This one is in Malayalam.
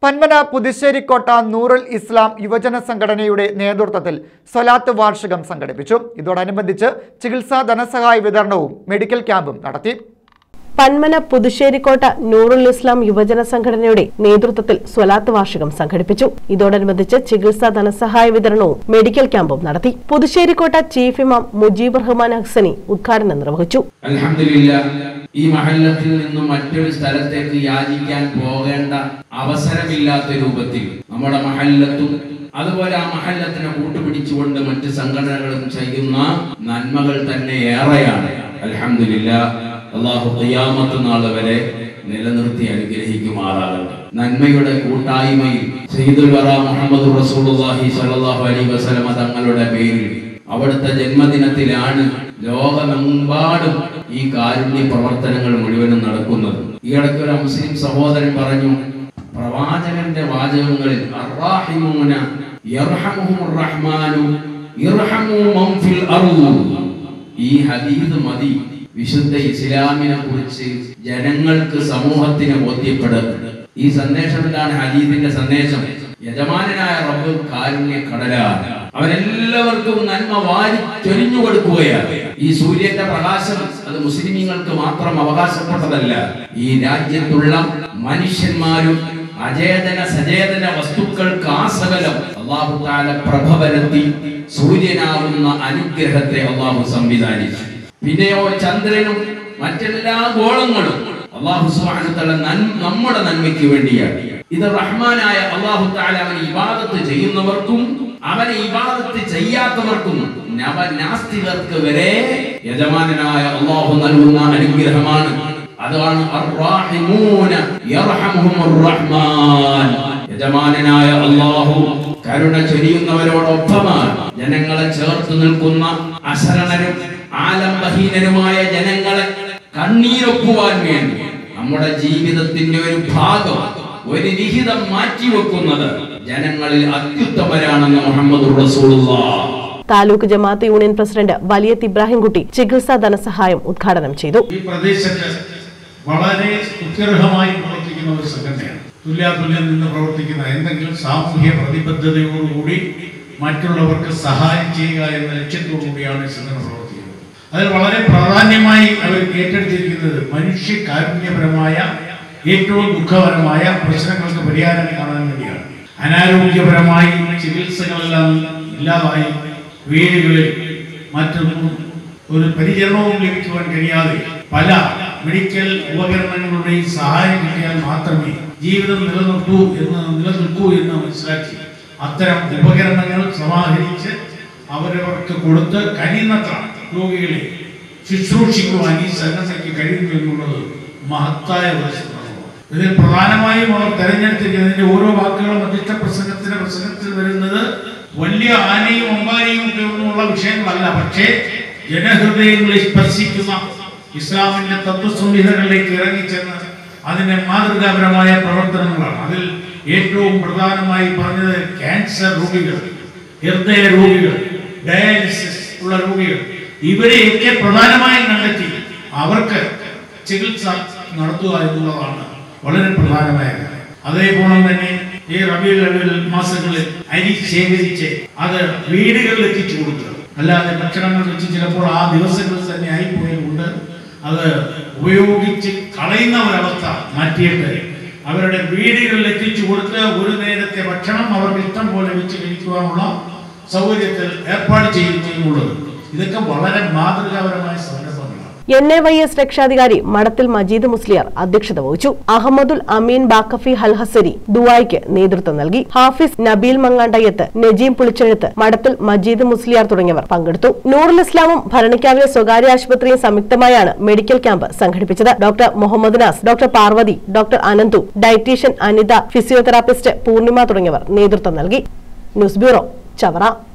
പന്മന പുതുശ്ശേരിക്കോട്ട നൂറുൽ ഇസ്ലാം യുവജന സംഘടനയുടെ നേതൃത്വത്തിൽ സ്വലാത്ത് വാർഷികം സംഘടിപ്പിച്ചു ഇതോടനുബന്ധിച്ച് ചികിത്സാ ധനസഹായ വിതരണവും മെഡിക്കൽ ക്യാമ്പും നടത്തി പന്മന പുതുശ്ശേരിക്കോട്ട നൂറുൽ ഇസ്ലാം യുവജന സംഘടനയുടെ നേതൃത്വത്തിൽ സ്വലാത്ത് വാർഷികം സംഘടിപ്പിച്ചു ഇതോടനുബന്ധിച്ച് ചികിത്സാ ധനസഹായ വിതരണവും മെഡിക്കൽ ക്യാമ്പും നടത്തി പുതുശ്ശേരിക്കോട്ട ചീഫ് ഇമാം മുജീബ് റഹ്മാൻ ഹസനി ഉദ്ഘാടനം നിർവഹിച്ചു അൽഹംദുലില്ലാ ഈ മഹല്ലത്തിൽ നിന്നും മറ്റൊരു സ്ഥലത്തേക്ക് യാചിക്കാൻ പോകേണ്ട അവസരമില്ലാത്ത രൂപത്തിൽ നമ്മുടെ മഹല്ലത്തും അതുപോലെ ആ മഹല്ലത്തിനെ കൂട്ടുപിടിച്ചുകൊണ്ട് മറ്റ് സംഘടനകളും ചെയ്യുന്ന നന്മകൾ തന്നെ ഏറെയാണ് അൽഹംദുലില്ലാ അള്ളാഹു ഖിയാമത്ത് നാൾ വരെ നിലനിർത്തി അനുഗ്രഹിക്കുമാറാകട്ടെ നന്മയുടെ കൂട്ടായ്മയിൽ സയ്യിദുൽ വറ മുഹമ്മദ് റസൂലുള്ളാഹി സ്വല്ലല്ലാഹു അലൈഹി വസല്ലമ തങ്ങളുടെ പേരിൽ അവിടുത്തെ ജന്മദിനത്തിലാണ് ലോകമെമ്പാടും ഈ കാരുണ്യ പ്രവർത്തനങ്ങൾ മുഴുവനും നടക്കുന്നത് ഈ ഇടയ്ക്ക് ഒരു മുസ്ലിം സഹോദരൻ പറഞ്ഞു പ്രവാചകന്റെ വാചകങ്ങളിൽ അർറാഹിമൂന യർഹമുഹുർ റഹ്മാനു ഇർഹമു മൻ ഫിൽ അർദ് ഈ ഹദീദ് മതി വിശുദ്ധ ഇസ്ലാമിനെ കുറിച്ച് ജനങ്ങൾക്ക് സമൂഹത്തിന് ബോധ്യപ്പെടുന്നത് ഈ സന്ദേശത്തിലാണ് ഹദീദിന്റെ സന്ദേശം യജമാനായ റബ്ബ് കാരുണ്യ കടലാണ് അവരെല്ലാവർക്കും നന്മ വാരി ചൊരിഞ്ഞു കൊടുക്കുകയാണ് ഈ സൂര്യന്റെ പ്രകാശം അത് മുസ്ലിമീങ്ങൾക്ക് മാത്രം അവകാശപ്പെട്ടതല്ല ഈ രാജ്യത്തുള്ള മനുഷ്യന്മാരും അചേതന സചേതന വസ്തുക്കൾക്ക് ആസകലം അള്ളാഹു താല പ്രഭ വരുത്തി സൂര്യനാവുന്ന അനുഗ്രഹത്തെ അള്ളാഹു സംവിധാനിച്ചു പിന്നെയോ ചന്ദ്രനും മറ്റെല്ലാ ഗോളങ്ങളും അള്ളാഹു സുബ്ഹാനഹു നമ്മുടെ നന്മയ്ക്ക് വേണ്ടിയാണ് ഇത് റഹ്മാനായ അള്ളാഹു താല അവൻ ഇബാദത്ത് ചെയ്യുന്നവർക്കും അവനെ ഇബാദത്ത് ചെയ്യാത്തവർക്കും നവനാസ്തികർക്ക് വരെ യജമാനായ അള്ളാഹു നൽകുന്ന അനുഗ്രഹമാണ് അതാണ് അർറാഹിമൂന യർഹമുഹുർ റഹ്മാൻ യജമാനായ അള്ളാഹു കരുണ ചൊരിയുന്നവരോടൊപ്പമാണ് ജനങ്ങളെ ചേർത്ത് നിൽക്കുന്ന അശരണരും ആലംബഹീനരുമായ ജനങ്ങളെ കണ്ണീരൊപ്പുവാൻ വേണ്ടി നമ്മുടെ ജീവിതത്തിന്റെ ഒരു ഭാഗം ഒരു വിഹിതം മാറ്റിവെക്കുന്നത് ജനങ്ങളിൽ അത്യുത്തമരാണെന്ന് മുഹമ്മദ് റസൂലുള്ളാഹ് താലൂക്ക് ജമാഅത്ത് യൂണിയൻ പ്രസിഡന്റ് വലിയത്ത് ഇബ്രാഹിംകുട്ടി ചികിത്സാ ധനസഹായം ഉദ്ഘാടനം ചെയ്തു ഈ പ്രദേശത്ത് വളരെ സുത്യർഹമായി പ്രവർത്തിക്കുന്ന ഒരു സംഘടനയാണ് തുല്യാതുല്യം നിന്ന് പ്രവർത്തിക്കുന്ന എന്തെങ്കിലും സാമൂഹ്യ പ്രതിബദ്ധതയോടുകൂടി മറ്റുള്ളവർക്ക് സഹായം ചെയ്യുക എന്ന ലക്ഷ്യത്തോടു കൂടിയാണ് ഈ സംഘടന പ്രവർത്തിക്കുന്നത് അതിൽ വളരെ പ്രാധാന്യമായി അവർ ഏറ്റെടുത്തിരിക്കുന്നത് മനുഷ്യ കാരുണ്യപരമായ ഏറ്റവും ദുഃഖപരമായ പ്രശ്നങ്ങൾക്ക് പരിഹാരം കാണാൻ വേണ്ടിയാണ് അനാരോഗ്യപരമായി ചികിത്സകളെല്ലാം ഇല്ലാതായി വീടുകളിൽ മറ്റൊന്നും ഒരു പരിചരണവും ലഭിക്കുവാൻ കഴിയാതെ പല മെഡിക്കൽ ഉപകരണങ്ങളുടെയും സഹായം കിട്ടിയാൽ മാത്രമേ ജീവിതം നിലനിർത്തൂ എന്ന് നിലനിൽക്കൂ എന്ന് മനസ്സിലാക്കി അത്തരം ഉപകരണങ്ങൾ സമാഹരിച്ച് അവരവർക്ക് കൊടുത്ത് കഴിയുന്നത്ര രോഗികളെ ശുശ്രൂഷിക്കുവാൻ ഈ സംഘടനയ്ക്ക് കഴിയുന്നു എന്നുള്ളത് മഹത്തായ ഒരു ശ്രമമാണ് ഇതിൽ പ്രധാനമായും അവർ തെരഞ്ഞെടുത്തിരിക്കുന്നതിന്റെ ഓരോ വാക്കുകളും അധിഷ്ഠ പ്രസംഗത്തിന്റെ പ്രസംഗത്തിൽ വരുന്നത് വലിയ ആനയും അമ്പാനയും ഒക്കെ ഒന്നുമുള്ള വിഷയങ്ങളല്ല പക്ഷേ ജനഹൃദയങ്ങളെ സ്പർശിക്കുന്ന ഇസ്ലാമിന്റെ തത്വസംഹിതകളിലേക്ക് ഇറങ്ങിച്ചെന്ന് അതിന്റെ മാതൃകാപരമായ പ്രവർത്തനങ്ങളാണ് അതിൽ ഏറ്റവും പ്രധാനമായി പറഞ്ഞത് ക്യാൻസർ രോഗികൾ ഹൃദയ രോഗികൾ ഡയാലിസിസ് ഉള്ള രോഗികൾ ഇവരെയൊക്കെ പ്രധാനമായും കണ്ടെത്തി അവർക്ക് ചികിത്സ നടത്തുക എന്നുള്ളതാണ് വളരെ പ്രധാനമായ കാര്യം അതേപോലെ തന്നെ ഈ റബിയുൽ അവൽ മാസങ്ങളിൽ അരി ശേഖരിച്ച് അത് വീടുകളിൽ എത്തിച്ചു കൊടുക്കുക അല്ലാതെ ഭക്ഷണങ്ങൾ വെച്ച് ചിലപ്പോൾ ആ ദിവസങ്ങളിൽ തന്നെ ആയിപ്പോയതുകൊണ്ട് അത് ഉപയോഗിച്ച് കളയുന്ന ഒരവസ്ഥ മാറ്റിയിട്ട് അവരുടെ വീടുകളിൽ എത്തിച്ചു കൊടുത്ത് ഒരു നേരത്തെ ഭക്ഷണം അവർക്ക് ഇഷ്ടം പോലെ വെച്ച് കഴിക്കുവാനുള്ള സൗകര്യത്തിൽ ഏർപ്പാട് ചെയ്യുന്നുള്ളത് ഇതൊക്കെ വളരെ മാതൃകാപരമായ സംരംഭങ്ങളാണ് എൻ എ വൈ എസ് രക്ഷാധികാരി മഠത്തിൽ മജീദ് മുസ്ലിയാർ അധ്യക്ഷത വഹിച്ചു അഹമ്മദുൽ അമീൻ ബാക്കഫി ഹൽഹസരി ദുവായ്ക്ക് നേതൃത്വം നൽകി ഹാഫിസ് നബീൽ മങ്ങാണ്ടയ്യത്ത് നജീം പുളിച്ചെഴുത്ത് മഠത്തിൽ മജീദ് മുസ്ലിയാർ തുടങ്ങിയവർ പങ്കെടുത്തു നൂറുൽ ഇസ്ലാമും ഭരണിക്കാവിലെ സ്വകാര്യ ആശുപത്രിയും സംയുക്തമായാണ് മെഡിക്കൽ ക്യാമ്പ് സംഘടിപ്പിച്ചത് doctor Muhammad Naz doctor Parvathy doctor Ananthu dietician Anitha physiotherapist Poornima തുടങ്ങിയവർ നേതൃത്വം നൽകി ന്യൂസ് ബ്യൂറോ ചവറ